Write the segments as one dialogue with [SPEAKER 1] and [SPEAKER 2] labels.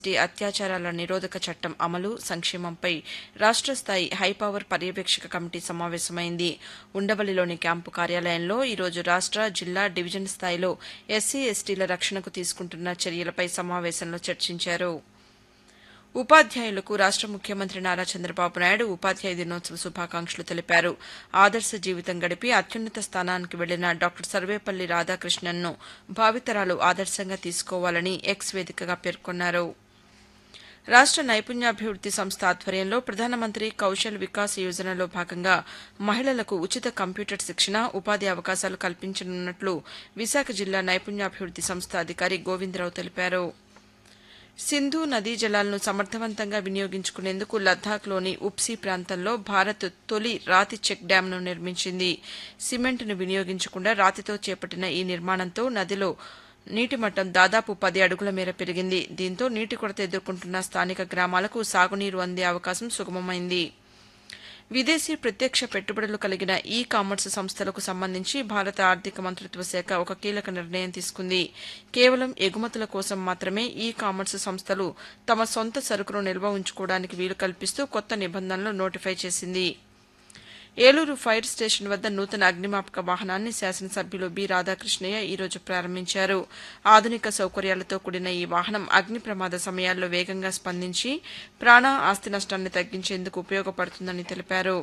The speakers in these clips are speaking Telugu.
[SPEAKER 1] ఎస్టీ అత్యాచారాల నిరోధక చట్టం అమలు సంక్షేమంపై రాష్ట్ర స్థాయి హైపవర్ పర్యవేక్షక కమిటీ సమావేశమైంది ఉండవల్లిలోని క్యాంపు కార్యాలయంలో ఈరోజు రాష్ట్ర జిల్లా డివిజన్ స్థాయిలో ఎస్సీ ఎస్టీల రక్షణకు తీసుకుంటున్న చర్యలపై సమావేశంలో చర్చించారు ఉపాధ్యాయులకు రాష్ట ముఖ్యమంత్రి నారా చంద్రబాబు నాయుడు ఉపాధ్యాయ దినోత్సవ శుభాకాంక్షలు తెలిపారు ఆదర్శ జీవితం గడిపి అత్యున్నత స్థానానికి వెళ్లిన డాక్టర్ సర్వేపల్లి రాధాకృష్ణన్ను భావితరాలు ఆదర్శంగా తీసుకోవాలని ఎక్స్ వేదికగా పేర్కొన్నారు రాష్ట నైపుణ్యాభివృద్ది సంస్థ ఆధ్వర్యంలో ప్రధానమంత్రి కౌశల్ వికాస్ యోజనలో భాగంగా మహిళలకు ఉచిత కంప్యూటర్ శిక్షణ ఉపాధి అవకాశాలు కల్పించనున్నట్లు విశాఖ జిల్లా నైపుణ్యాభివృద్ది సంస్థ అధికారి గోవిందరావు తెలిపారు సింధు నదీ జలాలను సమర్థవంతంగా వినియోగించుకునేందుకు లద్దాఖ్లోని ఉప్సీ ప్రాంతంలో భారత్ తొలి రాతి చెక్ డ్యాంను నిర్మించింది సిమెంట్ను వినియోగించకుండా రాతితో చేపట్టిన ఈ నిర్మాణంతో నదిలో నీటి మట్టం దాదాపు పది అడుగుల మేర పెరిగింది దీంతో నీటి కొరత ఎదుర్కొంటున్న స్థానిక గ్రామాలకు సాగునీరు అందే అవకాశం సుగమమైంది విదేశీ ప్రత్యక్ష పెట్టుబడులు కలిగిన ఈ కామర్స్ సంస్థలకు సంబంధించి భారత ఆర్థిక మంత్రిత్వ శాఖ ఒక కీలక నిర్ణయం తీసుకుంది కేవలం ఎగుమతుల కోసం మాత్రమే ఈ కామర్స్ సంస్థలు తమ సొంత సరుకును నిల్వ ఉంచుకోవడానికి వీలు కల్పిస్తూ కొత్త నిబంధనలు నోటిఫై చేసింది ఏలూరు ఫైర్ స్టేషన్ వద్ద నూతన అగ్నిమాపక వాహనాన్ని శాసనసభ్యులు బి రాధాకృష్ణయ్య ఈరోజు ప్రారంభించారు ఆధునిక సౌకర్యాలతో కూడిన ఈ వాహనం అగ్ని ప్రమాద సమయాల్లో వేగంగా స్పందించి ప్రాణ ఆస్తి నష్టాన్ని తగ్గించేందుకు ఉపయోగపడుతుందని తెలిపారు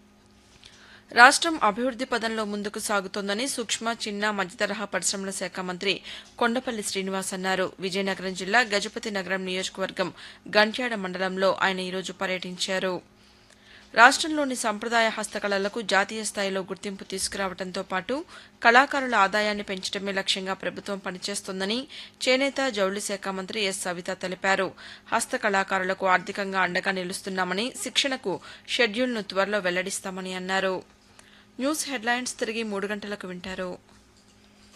[SPEAKER 1] రాష్టం అభివృద్ది పదంలో ముందుకు సాగుతోందని సూక్ష్మ చిన్న మధ్యతరహా పరిశ్రమల శాఖ మంత్రి కొండపల్లి శ్రీనివాస్ అన్నారు విజయనగరం జిల్లా గజపతి నగరం నియోజకవర్గం గంట్యాడ మండలంలో ఆయన ఈరోజు పర్యటించారు రాష్టంలోని సంప్రదాయ హస్తకళలకు జాతీయ స్థాయిలో గుర్తింపు తీసుకురావడంతో పాటు కళాకారుల ఆదాయాన్ని పెంచడమే లక్ష్యంగా ప్రభుత్వం పనిచేస్తోందని చేనేత జౌళి శాఖ మంత్రి ఎస్ సవిత తెలిపారు హస్త కళాకారులకు ఆర్థికంగా అండగా నిలుస్తున్నామని శిక్షణకు షెడ్యూల్ను త్వరలో వెల్లడిస్తామని అన్నారు న్యూస్ హెడ్లైన్స్ తిరిగి మూడు గంటలకు వింటారు